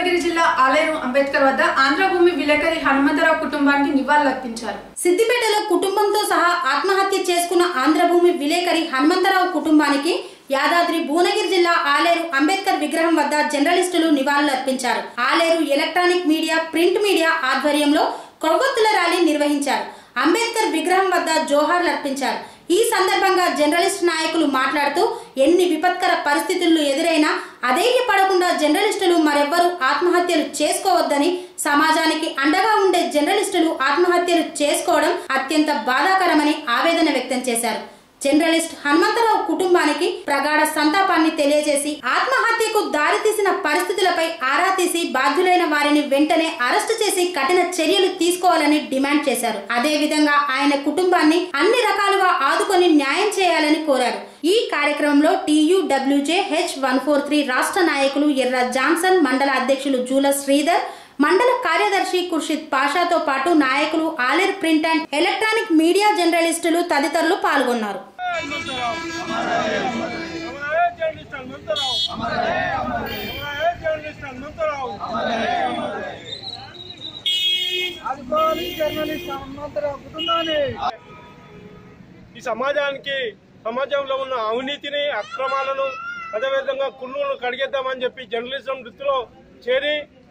భువనగిరి జిల్లా ఆలేరు అంబేద్కర్ వద్ద ఆంధ్రభూమి విలేకరి హనుమంతరావు కుటుంబానికి నివాళులర్పించారు సిద్దిపేటలో కుటుంబంతో సహా ఆత్మహత్య చేసుకున్న ఆంధ్రభూమి విలేకరి హనుమంతరావు కుటుంబానికి యాదాద్రి భువనగిరి జిల్లా ఆలేరు అంబేద్కర్ విగ్రహం వద్ద జర్నలిస్టులు నివాళులర్పించారు Aleru electronic media print media ఆధ్వర్యంలో కొవ్వొత్తుల ర్యాలీ నిర్వహించారు అంబేద్కర్ విగ్రహం వద్ద జోహార్లు అర్పించారు ఈ సందర్భంగా జర్నలిస్ట్ నాయకులు మాట్లాడుతూ ఎన్ని విపత్కర పరిస్థితులు ఎదురైనా అధైర్యపడకుండా జర్నలిస్టులు మరెవ్వరూ ఆత్మహత్యలు చేసుకోవద్దని సమాజానికి అండగా ఉండే జర్నలిస్టులు ఆత్మహత్యలు చేసుకోవడం అత్యంత బాధాకరమని ఆవేదన వ్యక్తం చేశారు జర్నలిస్ట్ హనుమంతరావు కుటుంబానికి ప్రగాఢ సంతాపాన్ని తెలియజేసి ఆత్మహత్యకు దారితీసిన పరిస్థితులపై ఆరా తీసి బాధ్యులైన వారిని వెంటనే అరెస్టు చేసి కఠిన చర్యలు తీసుకోవాలని డిమాండ్ చేశారు అదే విధంగా ఆయన కుటుంబాన్ని అన్ని రకాలుగా ఆదుకొని న్యాయం చేయాలని కోరారు ఈ కార్యక్రమంలో TUWJ H one four three రాష్ట్ర నాయకులు ఎర్ర జాన్సన్ మండల అధ్యక్షులు జూల శ్రీధర్ మండల కార్యదర్శి ఖుర్షిద్ పాషాతో పాటు నాయకులు Aler print and electronic media జర్నలిస్టులు తదితరులు పాల్గొన్నారు జర్నలిస్ట్ హనుమంతరావు జర్నలిస్ట్ హనుమంతరావు ఆదుకోవాలి జర్నలిస్ట్ హనుమంతరావు కుటుంబాన్ని ఈ సమాజానికి సమాజంలో ఉన్న అవినీతిని అక్రమాలను అదేవిధంగా కుళ్ళును కడిగేద్దామని చెప్పి జర్నలిజం వృత్తిలో చేరి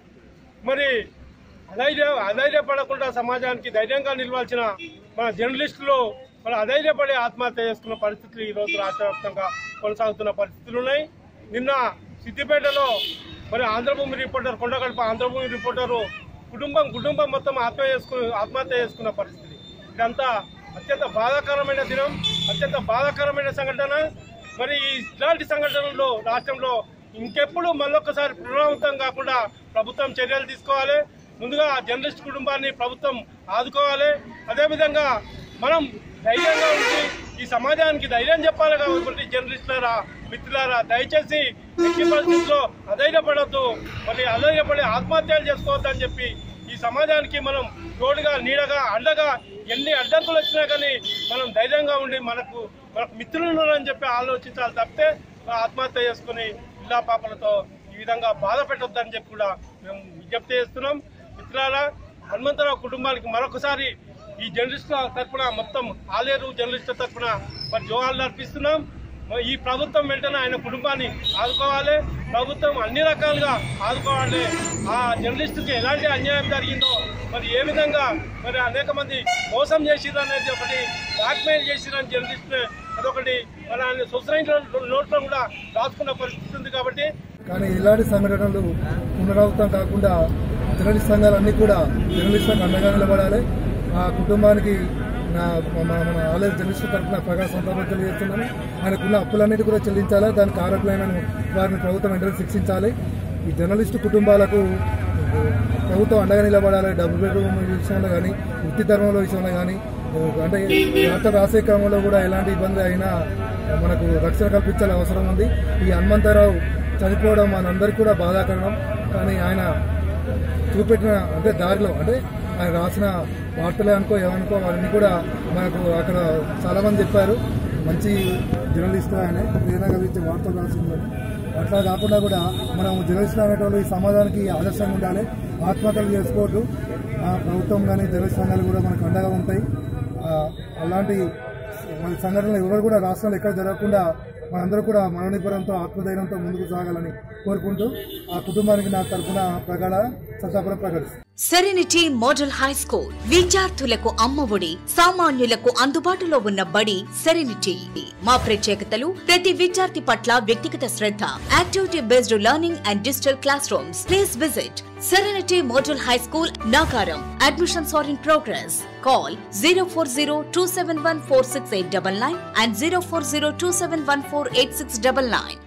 మరి అధైర్య అధైర్యపడకుండా సమాజానికి ధైర్యంగా నిలవాల్సిన మన జర్నలిస్టులు మన అధైర్యపడి ఆత్మహత్య చేసుకున్న పరిస్థితులు ఈ రోజు రాష్ట్ర వ్యాప్తంగా కొనసాగుతున్న పరిస్థితులు ఉన్నాయి నిన్న సిద్దిపేటలో మరి ఆంధ్రభూమి రిపోర్టర్ కొండగడప ఆంధ్రభూమి రిపోర్టరు కుటుంబం కుటుంబం మొత్తం ఆత్మ చేసుకుని ఆత్మహత్య చేసుకున్న పరిస్థితి ఇదంతా అత్యంత బాధాకరమైన దినం అత్యంత బాధాకరమైన సంఘటన మరి ఈ ఇలాంటి సంఘటనలు రాష్ట్రంలో ఇంకెప్పుడు మళ్ళొక్కసారి పునరావృతం కాకుండా ప్రభుత్వం చర్యలు తీసుకోవాలి ముందుగా జర్నలిస్ట్ కుటుంబాన్ని ప్రభుత్వం ఆదుకోవాలి అదేవిధంగా మనం ధైర్యంగా ఉండి ఈ సమాజానికి ధైర్యం చెప్పాలి కాబట్టి జర్నలిస్టులారా మిత్రులారా దయచేసి ఎట్టి పరిస్థితుల్లో అధైర్యపడద్దు మరి అధైర్యపడి ఆత్మహత్యలు చేసుకోవద్దని చెప్పి ఈ సమాజానికి మనం తోడుగా నీడగా అండగా ఎన్ని అడ్డంకులు వచ్చినా కానీ మనం ధైర్యంగా ఉండి మనకు మనకు మిత్రులు ఉన్నారని చెప్పి ఆలోచించాలి తప్పితే ఆత్మహత్య చేసుకుని ఇల్లా పాపలతో ఈ విధంగా బాధ పెట్టొద్దని చెప్పి కూడా మేము విజ్ఞప్తి చేస్తున్నాం మిత్రులారా హనుమంతరావు కుటుంబానికి మరొకసారి ఈ జర్నలిస్టుల తరఫున మొత్తం ఆలేరు జర్నలిస్టుల తరఫున మరి జోహార్లు అర్పిస్తున్నాం మరి ఈ ప్రభుత్వం వెంటనే ఆయన కుటుంబాన్ని ఆదుకోవాలి ప్రభుత్వం అన్ని రకాలుగా ఆదుకోవాలి ఆ జర్నలిస్టుకి ఎలాంటి అన్యాయం జరిగిందో మరి ఏ విధంగా మరి అనేక మంది మోసం చేసిరు అనేది ఒకటి బ్లాక్మెయిల్ చేసిరని జర్నలిస్ట్ అదొకటి మరి ఆయన సొసైటీ నోట్లో కూడా రాసుకున్న పరిస్థితి ఉంది కాబట్టి కానీ ఇలాంటి సంఘటనలు పునరావృతం కాకుండా జర్నలిస్ట్ సంఘాలన్నీ కూడా జర్నలిస్టులకు అండగా నిలబడాలి ఆ కుటుంబానికి నా మన మన ఆలయ జర్నలిస్టు తరఫున ప్రకాశ సంతాపం తెలియజేస్తున్నాను ఆయనకున్న అప్పులన్నిటి కూడా చెల్లించాలి దానికి కారకులైన వారిని ప్రభుత్వం వెంటనే శిక్షించాలి ఈ జర్నలిస్టు కుటుంబాలకు ప్రభుత్వం అండగా నిలబడాలి డబ్బు బెడ్రూమ్ విషయంలో కానీ వృత్తి ధర్మంలో విషయంలో కానీ అంటే వార్త రాసే క్రమంలో కూడా ఎలాంటి ఇబ్బంది అయినా మనకు రక్షణ కల్పించాల్సిన అవసరం ఉంది ఈ హనుమంతరావు చనిపోవడం మనందరికీ కూడా బాధాకరణం కానీ ఆయన చూపెట్టిన అంటే దారిలో అంటే ఆయన రాసిన వార్తలే అనుకో ఏమనుకో అవన్నీ కూడా మనకు అక్కడ చాలా మంది చెప్పారు మంచి జర్నలిస్ట్ ఆయన ప్రేరణ కలిగించే వార్తలు రాసిందని అట్లా కాకుండా కూడా మనం జర్నలిస్టులు అనేటోళ్ళు ఈ సమాజానికి ఆదర్శంగా ఉండాలి ఆత్మహత్యలు చేసుకోవద్దు ఆ ప్రభుత్వం కానీ జర్నలిస్ట్ సంఘాలు కూడా మనకు అండగా ఉంటాయి ఆ, అలాంటి మన సంఘటనలు ఎవరు కూడా రాష్ట్రంలో ఎక్కడ జరగకుండా మనందరూ కూడా మనోనిపురంతో ఆత్మధైర్యంతో ముందుకు సాగాలని కోరుకుంటూ ఆ కుటుంబానికి నా తరఫున ప్రగాఢ సత్తాపురం ప్రకటిస్తాను సెరెనిటీ మోడల్ హై స్కూల్ విద్యార్థులకు అమ్మఒడి సామాన్యులకు అందుబాటులో ఉన్న బడి సెరెనిటీ మా ప్రత్యేకతలు ప్రతి విద్యార్థి పట్ల వ్యక్తిగత శ్రద్ధ activity based learning and digital classrooms please visit serenity model high school నాకారం admissions are in progress call zero four zero two seven one four six eight double nine and zero four zero two seven one four eight six double nine